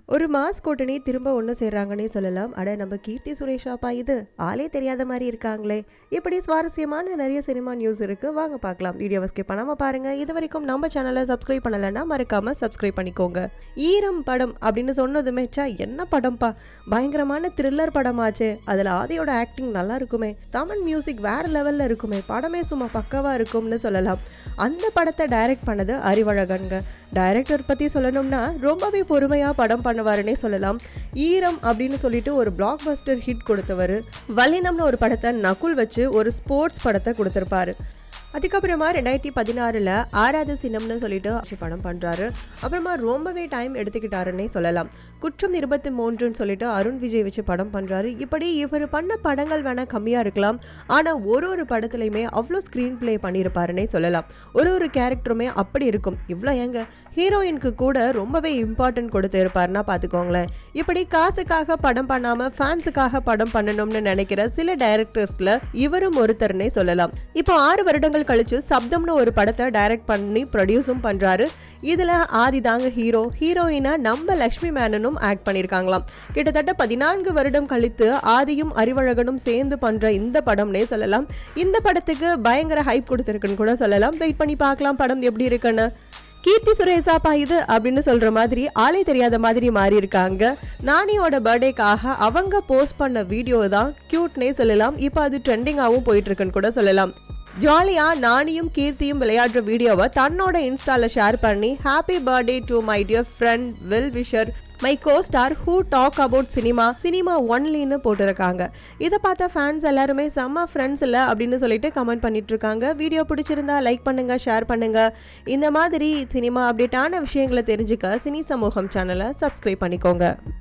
ஒரு மாஸ் கூட்டணி திரும்ப ஒன்று சேர்றாங்கன்னே சொல்லலாம் அட நம்ம கீர்த்தி சுரேஷாப்பா இது ஆளே தெரியாத மாதிரி இருக்காங்களே இப்படி சுவாரஸ்யமான நிறைய சினிமா நியூஸ் இருக்கு வாங்க பார்க்கலாம் வீடியோவை ஸ்கிப் பண்ணாம பாருங்க இது வரைக்கும் நம்ம சேனலை சப்ஸ்கிரைப் பண்ணலைன்னா மறக்காம சப்ஸ்கிரைப் பண்ணிக்கோங்க ஈரம் படம் அப்படின்னு சொன்னதுமே ச்சா என்ன படம்ப்பா பயங்கரமான த்ரில்லர் படமாச்சே அதில் ஆதியோட ஆக்டிங் நல்லா இருக்குமே தமிழ் மியூசிக் வேற லெவல்ல இருக்குமே படமே சும்மா பக்கவா இருக்கும்னு சொல்லலாம் அந்த படத்தை டைரக்ட் பண்ணது அறிவழகன்க டைரக்டர் பற்றி சொல்லணும்னா ரொம்பவே பொறுமையாக படம் பண்ணுவாருன்னே சொல்லலாம் ஈரம் அப்படின்னு சொல்லிட்டு ஒரு பிளாக் பஸ்டர் ஹிட் கொடுத்தவர் வல்லினம்னு ஒரு படத்தை நகுல் வச்சு ஒரு ஸ்போர்ட்ஸ் படத்தை கொடுத்துருப்பாரு அதுக்கப்புறமா ரெண்டாயிரத்தி பதினாறில் ஆறாவது சினம்னு சொல்லிட்டு ஆட்சி படம் பண்ணுறாரு அப்புறமா ரொம்பவே டைம் எடுத்துக்கிட்டாருன்னே சொல்லலாம் குற்றம் இருபத்தி மூன்றுன்னு சொல்லிட்டு அருண் விஜய் வச்சு படம் பண்ணுறாரு இப்படி இவர் பண்ண படங்கள் வேணால் கம்மியாக இருக்கலாம் ஆனால் ஒரு ஒரு படத்துலையுமே அவ்வளோ ஸ்க்ரீன் ப்ளே பண்ணியிருப்பாருன்னே சொல்லலாம் ஒரு ஒரு கேரக்டருமே அப்படி இருக்கும் இவ்வளோ ஏங்க ஹீரோயினுக்கு கூட ரொம்பவே இம்பார்ட்டன்ட் கொடுத்து இருப்பாருன்னா பார்த்துக்கோங்களேன் இப்படி காசுக்காக படம் பண்ணாமல் ஃபேன்ஸுக்காக படம் பண்ணணும்னு நினைக்கிற சில டைரக்டர்ஸில் இவரும் ஒருத்தர்னே சொல்லலாம் இப்போ ஆறு வருடங்கள் கழிச்சு சப்தம்னு ஒரு படத்தை டைரக்ட் பண்ணி ப்ரொடியூஸும் பண்ணுறாரு இதில் ஆதி தாங்க ஹீரோ ஹீரோயினா நம்ம லக்ஷ்மி மேனனும் ஆக்ட் பண்ணியிருக்காங்களாம் கிட்டத்தட்ட பதினான்கு வருடம் கழித்து ஆதியும் அறிவழகனும் சேர்ந்து பண்ணுற இந்த படம்னே சொல்லலாம் இந்த படத்துக்கு பயங்கர ஹைப் கொடுத்துருக்குன்னு கூட சொல்லலாம் வெயிட் பண்ணி பார்க்கலாம் படம் எப்படி இருக்குன்னு கீர்த்தி சுரேசாப்பா இது அப்படின்னு சொல்ற மாதிரி ஆளே தெரியாத மாதிரி மாறி இருக்காங்க நானியோட பர்த்டேக்காக அவங்க போஸ்ட் பண்ண வீடியோ தான் கியூட்னே சொல்லலாம் இப்போ அது ட்ரெண்டிங்காகவும் போயிட்டு இருக்குன்னு கூட சொல்லலாம் ஜாலியா நானியும் கீர்த்தியும் விளையாடுற வீடியோவை தன்னோட இன்ஸ்டால ஷேர் பண்ணி happy birthday to my dear friend well wisher my co star who talk about cinema cinema ஒன்லின்னு போட்டிருக்காங்க இதை பார்த்த ஃபேன்ஸ் எல்லாருமே செம்ம ஃப்ரெண்ட்ஸ் இல்லை அப்படின்னு சொல்லிட்டு கமெண்ட் பண்ணிட்டு இருக்காங்க வீடியோ பிடிச்சிருந்தா லைக் பண்ணுங்க ஷேர் பண்ணுங்க இந்த மாதிரி சினிமா அப்டேட்டான விஷயங்களை தெரிஞ்சுக்க சினி சமூகம் சேனலை சப்ஸ்கிரைப் பண்ணிக்கோங்க